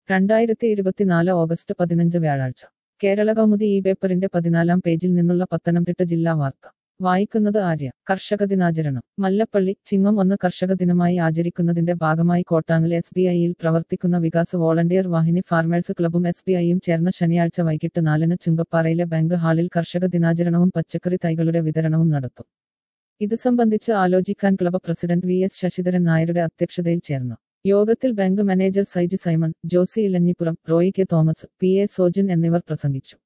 രണ്ടായിരത്തി ഇരുപത്തിനാല് ഓഗസ്റ്റ് പതിനഞ്ച് വ്യാഴാഴ്ച കേരള കൗമുദി ഈ പേപ്പറിന്റെ പതിനാലാം പേജിൽ നിന്നുള്ള പത്തനംതിട്ട ജില്ലാ വാർത്ത വായിക്കുന്നത് ആര്യ കർഷക ദിനാചരണം മല്ലപ്പള്ളി ചിങ്ങം ഒന്ന് കർഷക ദിനമായി ആചരിക്കുന്നതിന്റെ ഭാഗമായി കോട്ടാങ്ങൽ എസ് ബി ഐയിൽ പ്രവർത്തിക്കുന്ന വികാസ് വോളണ്ടിയർ വാഹിനി ഫാർമേഴ്സ് ക്ലബും എസ് ബി ഐയും ചേർന്ന ശനിയാഴ്ച വൈകിട്ട് നാലിന് ചുങ്കപ്പാറയിലെ ബാങ്ക് ഹാളിൽ കർഷക ദിനാചരണവും പച്ചക്കറി തൈകളുടെ വിതരണവും നടത്തും ഇത് സംബന്ധിച്ച് ആലോചിക്കാൻ club president V S Sasidharan നായരുടെ അധ്യക്ഷതയിൽ ചേർന്നു യോഗത്തിൽ bank manager Saiju Simon Josy Elanjippuram Roy K Thomas P A Sojan എന്നിവർ പ്രസംഗിച്ചു